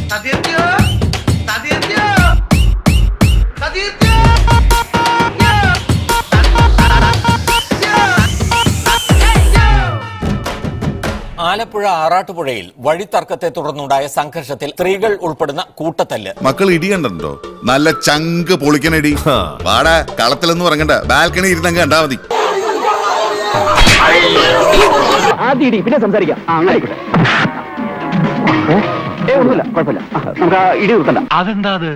സതീർത്യോ സതീർത്യോ സതീർത്യോ ആലപ്പുഴ ആറാട്ടുപുഴയിൽ വഴിത്തർക്കത്തെ തുടർന്നുണ്ടായ സംഘർഷത്തിൽ സ്ത്രീകൾ ഉൾപ്പെടുന്ന കൂട്ടത്തല്ല് മക്കൾ ഇടി കണ്ടിട്ടുണ്ടോ നല്ല ചങ്ക് പൊളിക്കണടി വാടാ കളത്തിലൊന്നും ഇറങ്ങണ്ട ബാൽക്കണി ഇരുന്നങ്ങ് കണ്ടാ മതി ആദ്യം ഇടി പിന്നെ സംസാരിക്കാം ആ അങ്ങനെ ആയിക്കോട്ടെ ഏ ഒന്നുമില്ല കുഴപ്പമില്ല ആ, നമുക്ക് ആ ഇടി നിർത്തണ്ട അതെന്താ അത്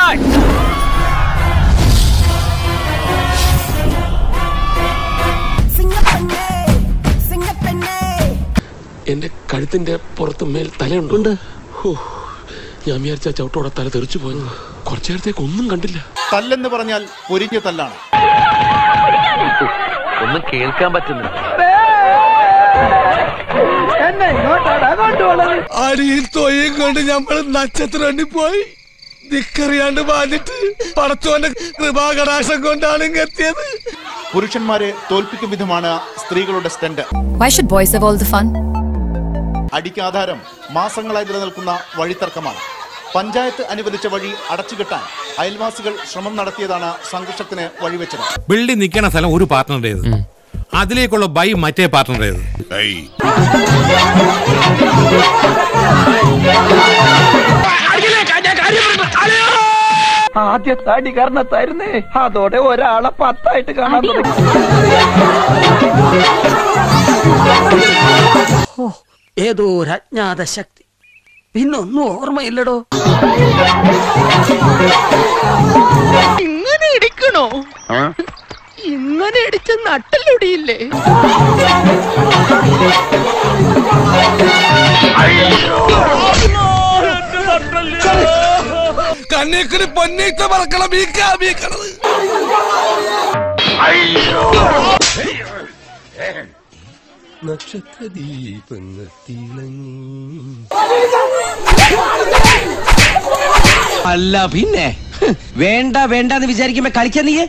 എന്റെ കഴുത്തിന്റെ പുറത്ത് മേൽ തലയുണ്ട് ഹോ, ഞാൻ വിചാരിച്ച ചവിട്ടോടെ തല തെറിച്ചു പോയെന്ന് കുറച്ചു നേരത്തേക്ക് ഒന്നും കണ്ടില്ല തല്ലെന്ന് പറഞ്ഞാൽ പൊരിഞ്ഞ തല്ലാണ് ഒന്നും കേൾക്കാൻ പറ്റുന്നില്ല അടിയിൽ തൊയ്യും കൊണ്ട് നമ്മൾ നക്ഷത്രം പോയി ദിക്കറിയാണ്ട് പാഞ്ഞിട്ട് പടച്ചോന്റെ കൃപാകടാശം കൊണ്ടാണ് ഇങ്ങ് എത്തിയത് പുരുഷന്മാരെ തോൽപ്പിക്കും വിധമാണ് സ്ത്രീകളുടെ സ്റ്റന്റ് Why should boys have all the fun? അടിക്ക് ആധാരം മാസങ്ങളായി നിലനിൽക്കുന്ന വഴിത്തർക്കമാണ് പഞ്ചായത്ത് അനുവദിച്ച വഴി അടച്ചുകെട്ടാൻ അയൽവാസികൾ ശ്രമം നടത്തിയതാണ് സംഘർഷത്തിന് വഴിവെച്ചത് ബിൽഡിംഗ് നിൽക്കുന്ന സ്ഥലം ഒരു പാർട്ട്ണറുടേത് അതിലേക്കുള്ള ബൈ മറ്റേ പാർട്ട്ണറുടേത് ഏയ് ആദ്യത്തെ അടി കാരണത്തായിരുന്നേ അതോടെ ഒരാളെ പത്തായിട്ട് കാണാൻ തുടങ്ങി ഏതോ ഒരു അജ്ഞാത ശക്തി പിന്നൊന്നും ഓർമ്മയില്ലടോ ഇങ്ങനെ ഇടിക്കണോ ഇങ്ങനെ ഇടിച്ച നട്ടലൊടിയില്ലേ കണ്ണീക്കിന് പൊന്നീച്ച പറക്കണം ബീക്കാ ബീക്കണത് നക്ഷത്ര ദീപങ്ങൾ അല്ല പിന്നെ വേണ്ട വേണ്ട എന്ന് വിചാരിക്കുമ്പോ കളിക്കാൻ നീ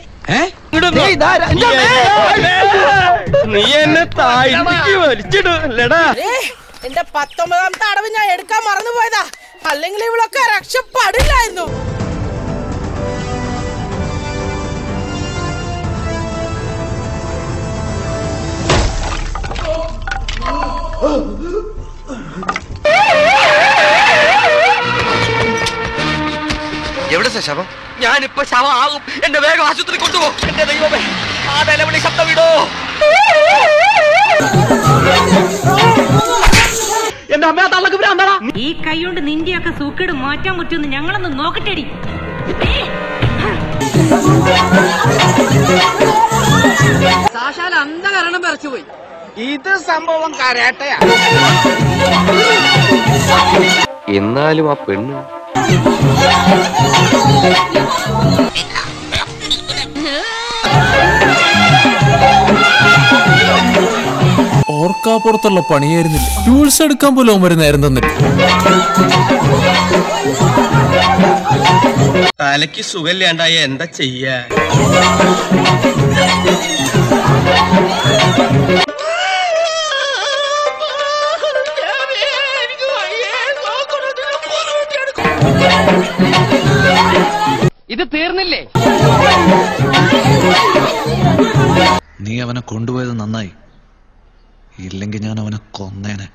നീ എന്നെ താഴ്ത്തിക്ക് വലിച്ചിടല്ലടാ എന്റെ പത്തൊമ്പതാമത്തെ അടവ് ഞാൻ എടുക്കാൻ മറന്നുപോയതാ അല്ലെങ്കിൽ ഇവളൊക്കെ രക്ഷപ്പെടില്ലായിരുന്നു എവിടെ ശവം ഞാനിപ്പോ ശവമാകും എന്റെ വേഗം ആശുപത്രി കൊണ്ടുപോ എന്റെ ദൈവമേ ആ നിലവിളി ശബ്ദം വിടോ എന്റെ അമ്മ തള്ളക്ക് ഭ്രാന്താടാ ഈ കൈ കൊണ്ട് നിന്റെയൊക്കെ സൂക്കേട് മാറ്റാൻ പറ്റുമെന്ന് ഞങ്ങളൊന്ന് നോക്കട്ടെടി സാക്ഷാൽ അന്ധകരണം പറിച്ചുപോയി ഇത് സംഭവം കരേട്ടയാ എന്നാലും ആ പെണ്ണ് ഓർക്കാപ്പുറത്തുള്ള പണിയായിരുന്നില്ല ടൂൾസ് എടുക്കാൻ പോലും അവൻ ഒരു നേരം തന്നിട്ട് തലക്ക് സുഖമില്ലാണ്ടായ എന്താ ചെയ്യാ ഇത് തീർന്നില്ലേ നീ അവനെ കൊണ്ടുപോയത് നന്നായി ഇല്ലെങ്കിൽ ഞാൻ അവനെ കൊന്നേനെ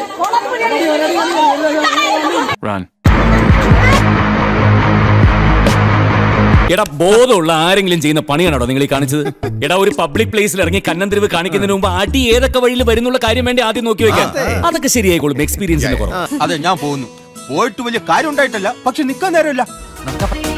എടാ ബോധമുള്ള ആരെങ്കിലും ചെയ്യുന്ന പണിയാണോ നിങ്ങൾ ഈ കാണിച്ചത് എടാ ഒരു പബ്ലിക് പ്ലേസിൽ ഇറങ്ങി കന്നന്തിരിവ് കാണിക്കുന്നതിന് മുമ്പ് അടി ഏതൊക്കെ വഴിയിൽ വരുന്നുള്ള കാര്യം വേണ്ടി ആദ്യം നോക്കി വെക്കാം അതൊക്കെ ശരിയായിക്കോളും എക്സ്പീരിയൻസിന്റെ കുറവ് അതെ ഞാൻ പോകുന്നു പോയിട്ട് വലിയ കാര്യം ഉണ്ടായിട്ടല്ല പക്ഷെ നിക്കാൻ നേരമില്ല